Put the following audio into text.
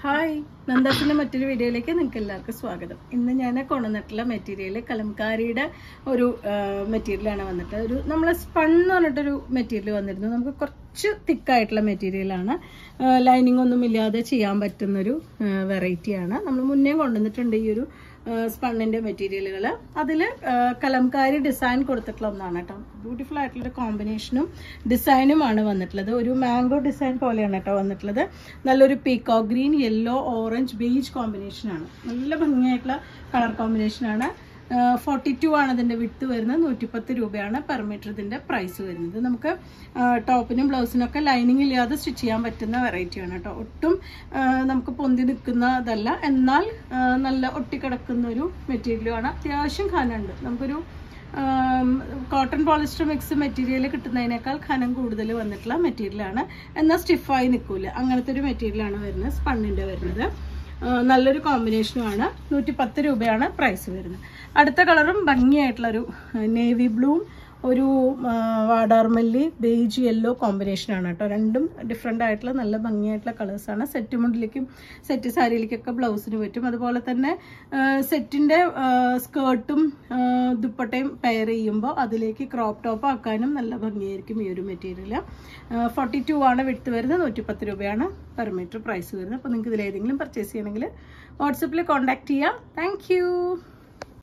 hi നന്ദാസിന്റെ മറ്റൊരു വീഡിയോയിലേക്ക് നിങ്ങൾക്ക് എല്ലാവർക്കും സ്വാഗതം ഇന്ന് ഞാൻ കൊണ്ടുവന്നിട്ടുള്ള മെറ്റീരിയൽ കലംകാരിയുടെ ഒരു മെറ്റീരിയലാണ് വന്നിട്ട് ഒരു നമ്മൾ സ്പൺ എന്ന് പറഞ്ഞിട്ടൊരു മെറ്റീരിയൽ വന്നിരുന്നു നമുക്ക് കുറച്ച് തിക്കായിട്ടുള്ള മെറ്റീരിയലാണ് ലൈനിങ് ഒന്നും ഇല്ലാതെ ചെയ്യാൻ പറ്റുന്നൊരു വെറൈറ്റിയാണ് നമ്മൾ മുന്നേ കൊണ്ടുവന്നിട്ടുണ്ട് ഈ ഒരു സ്പണ്ണിന്റെ മെറ്റീരിയലുകൾ അതിൽ കലംകാരി ഡിസൈൻ കൊടുത്തിട്ടുള്ള ഒന്നാണ് കേട്ടോ ബ്യൂട്ടിഫുൾ ആയിട്ടുള്ളൊരു കോമ്പിനേഷനും ഡിസൈനുമാണ് വന്നിട്ടുള്ളത് ഒരു മാംഗോ ഡിസൈൻ പോലെയാണ് കേട്ടോ വന്നിട്ടുള്ളത് നല്ലൊരു പീക്കോ ഗ്രീൻ യെല്ലോ ഓറഞ്ച് ബീച്ച് കോമ്പിനേഷനാണ് നല്ല ഭംഗിയായിട്ടുള്ള കളർ കോമ്പിനേഷനാണ് ഫോർട്ടി ടു ആണ് ഇതിൻ്റെ വിട്ട് വരുന്നത് നൂറ്റിപ്പത്ത് രൂപയാണ് പെർ മീറ്റർ ഇതിൻ്റെ പ്രൈസ് വരുന്നത് നമുക്ക് ടോപ്പിനും ബ്ലൗസിനും ഒക്കെ ലൈനിങ് ഇല്ലാതെ സ്റ്റിച്ച് ചെയ്യാൻ പറ്റുന്ന വെറൈറ്റിയാണ് കേട്ടോ ഒട്ടും നമുക്ക് പൊന്തി നിൽക്കുന്നതല്ല എന്നാൽ നല്ല ഒട്ടിക്കിടക്കുന്ന ഒരു മെറ്റീരിയലുമാണ് അത്യാവശ്യം ഖനമുണ്ട് നമുക്കൊരു കോട്ടൺ പോളിസ്റ്റർ മിക്സ് മെറ്റീരിയൽ കിട്ടുന്നതിനേക്കാൾ ഖനം കൂടുതൽ വന്നിട്ടുള്ള മെറ്റീരിയലാണ് എന്നാൽ സ്റ്റിഫായി നിൽക്കില്ല അങ്ങനത്തെ ഒരു മെറ്റീരിയലാണ് വരുന്നത് സ്പണ്ണിൻ്റെ വരുന്നത് നല്ലൊരു കോമ്പിനേഷനുമാണ് നൂറ്റി പത്ത് രൂപയാണ് പ്രൈസ് വരുന്നത് അടുത്ത കളറും ഭംഗിയായിട്ടുള്ളൊരു നേവി ബ്ലൂവും ഒരു വാടാർമല്ലി ബേജ് യെല്ലോ കോമ്പിനേഷനാണ് കേട്ടോ രണ്ടും ഡിഫറെൻ്റ് ആയിട്ടുള്ള നല്ല ഭംഗിയായിട്ടുള്ള കളേഴ്സാണ് സെറ്റ് മുണ്ടിലേക്കും സെറ്റ് സാരിയിലേക്കൊക്കെ ബ്ലൗസിന് പറ്റും അതുപോലെ തന്നെ സെറ്റിൻ്റെ സ്കേർട്ടും ദുപ്പട്ടയും പെയർ ചെയ്യുമ്പോൾ അതിലേക്ക് ക്രോപ്പ് ടോപ്പ് ആക്കാനും നല്ല ഭംഗിയായിരിക്കും ഈ ഒരു മെറ്റീരിയൽ ഫോർട്ടി ടു ആണ് വിട്ട് വരുന്നത് നൂറ്റിപ്പത്ത് രൂപയാണ് പെർ മീറ്റർ പ്രൈസ് വരുന്നത് അപ്പോൾ നിങ്ങൾക്ക് ഇതിലേതെങ്കിലും പർച്ചേസ് ചെയ്യണമെങ്കിൽ വാട്സപ്പിൽ കോൺടാക്ട് ചെയ്യാം താങ്ക്